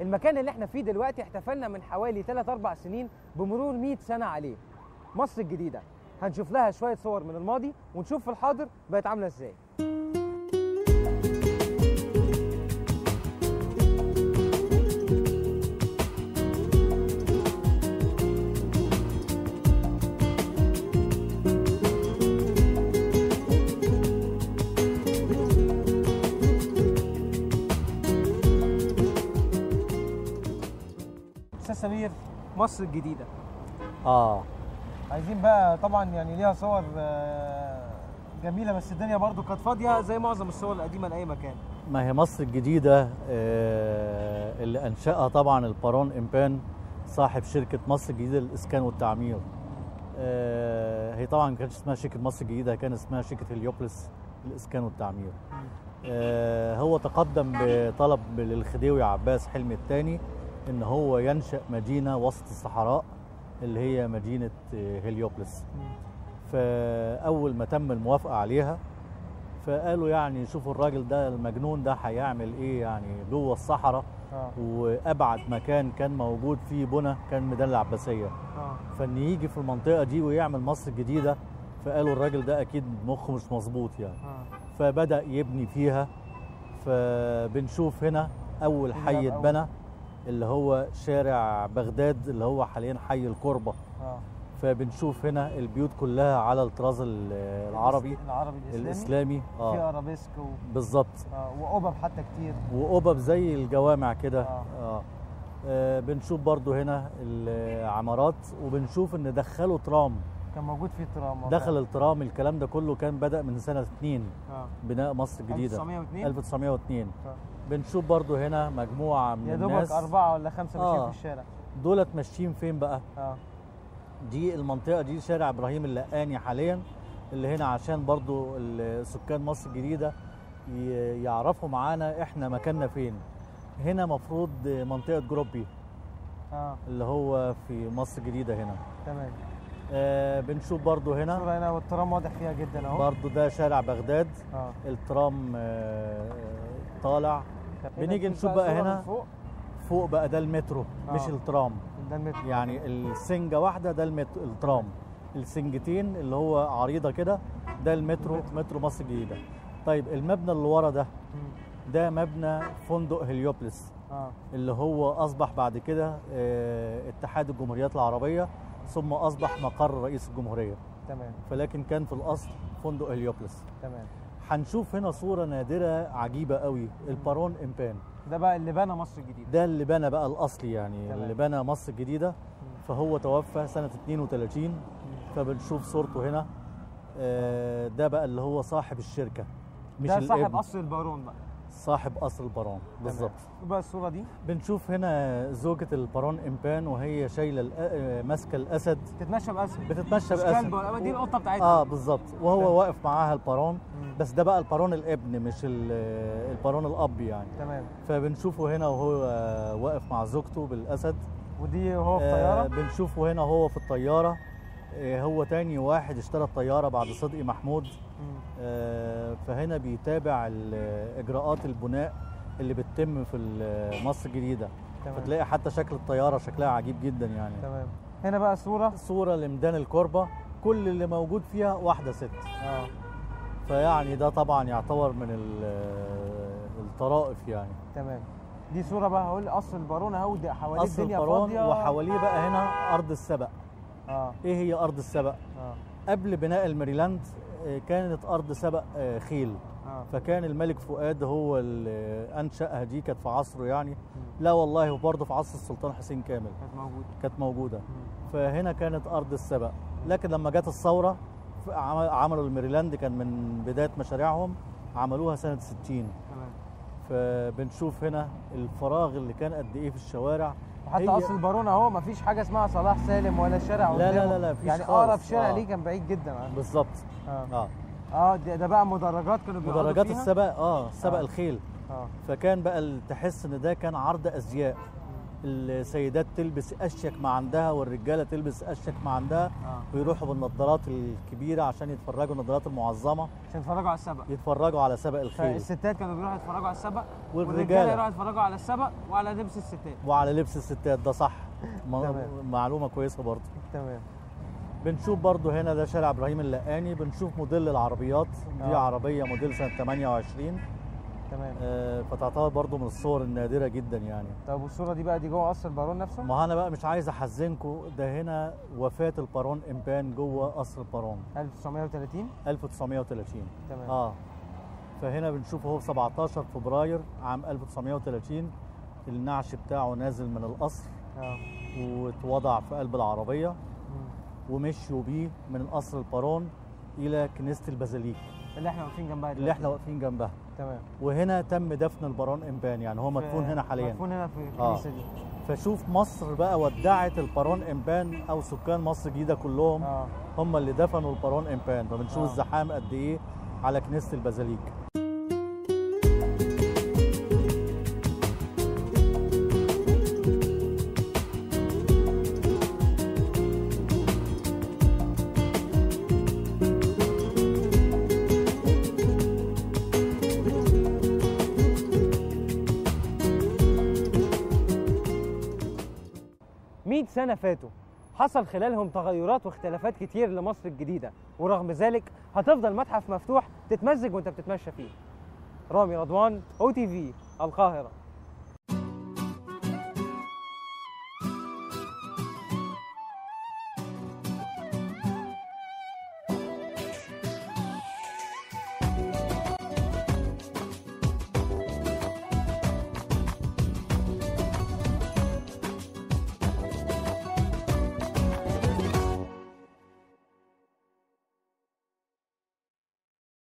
المكان اللي احنا فيه دلوقتي احتفلنا من حوالي 3 4 سنين بمرور 100 سنه عليه مصر الجديده هنشوف لها شويه صور من الماضي ونشوف في الحاضر بقت عامله ازاي استاذ سمير مصر الجديده اه عايزين بقى طبعا يعني ليها صور آه، جميله بس الدنيا برضو كانت فاضيه زي معظم الصور القديمه لاي مكان ما هي مصر الجديدة آه، اللي أنشأها طبعا البارون إمبان صاحب شركة مصر الجديدة للإسكان والتعمير آه، هي طبعا ما كانتش اسمها شركة مصر الجديدة كان اسمها شركة هليوبلس للإسكان والتعمير آه، هو تقدم بطلب للخديوي عباس حلمي الثاني ان هو ينشأ مدينة وسط الصحراء اللي هي مدينة آه، هليوبلس فأول ما تم الموافقة عليها فقالوا يعني شوفوا الراجل ده المجنون ده هيعمل ايه يعني جوه الصحراء اه وابعد مكان كان موجود فيه بنى كان ميدان العباسيه اه فان يجي في المنطقه دي ويعمل مصر الجديده فقالوا الراجل ده اكيد مخه مش مظبوط يعني اه فبدا يبني فيها فبنشوف هنا اول اللي حي أول. اتبنى اللي هو شارع بغداد اللي هو حاليا حي الكربه اه فبنشوف هنا البيوت كلها على الطراز ال- العربي العربي الاسلامي الاسلامي في اه ارابيسك و... بالظبط آه وقبب حتى كتير وقبب زي الجوامع كده آه. آه. آه بنشوف برضو هنا العمارات وبنشوف ان دخلوا ترام كان موجود فيه ترام دخل الترام الكلام ده كله كان بدأ من سنة 2 اه بناء مصر الجديدة 1902 1902 آه. بنشوف برضو هنا مجموعة من يا دوبك الناس أربعة ولا خمسة ماشيين آه. في الشارع دولت ماشيين فين بقى اه دي المنطقة دي شارع إبراهيم اللقاني حاليا اللي هنا عشان برضو ال- سكان مصر الجديدة ي- يعرفوا معانا احنا مكاننا فين هنا مفروض منطقة جروبي اه اللي هو في مصر الجديدة هنا تمام آه بنشوف برضو هنا الصورة هنا والترام واضح فيها جدا اهو برضو ده شارع بغداد اه الترام آه طالع هنا بنيجي في نشوف بقى بقى صورة هنا من فوق فوق بقى ده المترو مش آه. الترام ده المترو يعني السنجة واحدة ده المترو الترام السنجتين اللي هو عريضة كده ده المترو المترو. مترو مصر الجديدة طيب المبنى اللي ورا ده مم. ده مبنى فندق هليوبلس اه اللي هو أصبح بعد كده آه، اتحاد الجمهوريات العربية ثم أصبح مقر رئيس الجمهورية تمام فلكن كان في الأصل فندق هليوبلس تمام هنشوف هنا صورة نادرة عجيبة قوي البارون إمبان ده بقى اللي بنى مصر الجديدة ده اللي بنى بقى الأصلي يعني تمام. اللي بنى مصر الجديدة فهو توفى سنة 32 فبنشوف صورته هنا آه، ده بقى اللي هو صاحب الشركة مش ده صاحب الابن قصر البارون بقى صاحب قصر البارون بالظبط تمام. بقى الصورة دي بنشوف هنا زوجة البارون إمبان وهي شايلة الأ- آه، ماسكة الأسد تتمشى بأسد بتتمشى مش بأسد كلب ولا- دي القطة بتاعتها اه بالظبط وهو تمام. واقف معاها البارون مم. بس ده بقى البارون الابن مش ال- البارون الاب يعني تمام فبنشوفه هنا وهو واقف مع زوجته بالاسد ودي هو في آه طيارة بنشوفه هنا وهو في الطياره آه هو تاني واحد اشترى الطياره بعد صدقي محمود مم. آه فهنا بيتابع ال- اجراءات البناء اللي بتتم في ال- مصر الجديده تمام فتلاقي حتى شكل الطياره شكلها عجيب جدا يعني تمام هنا بقى صورة صوره لميدان الكربه كل اللي موجود فيها واحده ست اه فيعني ده طبعا يعتبر من ال- الطرائف يعني تمام دي صورة بقى هقول قصر البارون اهو ده حواليه قصر الدنيا البارون فاضية وحواليه بقى هنا ارض السبق اه ايه هي ارض السبق اه قبل بناء الميريلاند آه، كانت ارض سبق آه، خيل اه فكان الملك فؤاد هو اللي انشاها دي كانت في عصره يعني لا والله وبرضه في عصر السلطان حسين كامل كانت موجودة كانت موجوده مم. فهنا كانت ارض السبق لكن لما جت الثوره ف- عمل- عملوا الميريلاند كان من بدايه مشاريعهم عملوها سنه 60 تمام فبنشوف هنا الفراغ اللي كان قد ايه في الشوارع وحتى هي- قصر البارون اهو مفيش حاجة اسمها صلاح سالم ولا شارع لا- لا- قدامه. لا- لا، مفيش يعني خالص. اقرب شارع آه. ليه كان بعيد جدا عنه بالظبط اه اه اه ده, ده بقى مدرجات كانوا بيقعدوا مدرجات فيها؟ السبق اه سبق آه. الخيل اه فكان بقى ال- تحس ان ده كان عرض ازياء السيدات تلبس اشيك ما عندها والرجاله تلبس اشيك ما عندها اه ويروحوا بالنظارات الكبيره عشان يتفرجوا النظارات المعظمه عشان يتفرجوا على السبق يتفرجوا على سبق الخيل فالستات كانوا بيروحوا يتفرجوا على السبق والرجاله والرجاله يروحوا يتفرجوا على السبق وعلى لبس الستات وعلى لبس الستات ده صح م- تمام. معلومه كويسه برضه تمام بنشوف برضو هنا ده شارع ابراهيم اللقاني بنشوف موديل العربيات دي آه. عربيه موديل سنه 28 تمام آه، فتعتبر برضو من الصور النادره جدا يعني طب والصوره دي بقى دي جوه قصر البارون نفسه ما انا بقى مش عايز احزنكم ده هنا وفاه البارون امبان جوه قصر البارون 1930 1930 تمام اه فهنا بنشوف اهو 17 فبراير عام 1930 النعش بتاعه نازل من القصر اه واتوضع في قلب العربيه مم. ومشيوا بيه من قصر البارون الى كنيسه البازيليك اللي احنا واقفين جنبها اللي دلوقتي. احنا واقفين جنبها تمام وهنا تم دفن البارون امبان يعني هو مدفون في- هنا حاليا مدفون هنا في آه. الكنيسه دي فشوف مصر بقى ودعت البارون امبان او سكان مصر الجديده كلهم اه هم اللي دفنوا البارون امبان فبنشوف آه. الزحام قد ايه على كنيسه البازيليك مئة سنة فاتوا حصل خلالهم تغيرات واختلافات كتير لمصر الجديدة ورغم ذلك هتفضل متحف مفتوح تتمزج وانت بتتمشى فيه رامي رضوان او تي في القاهرة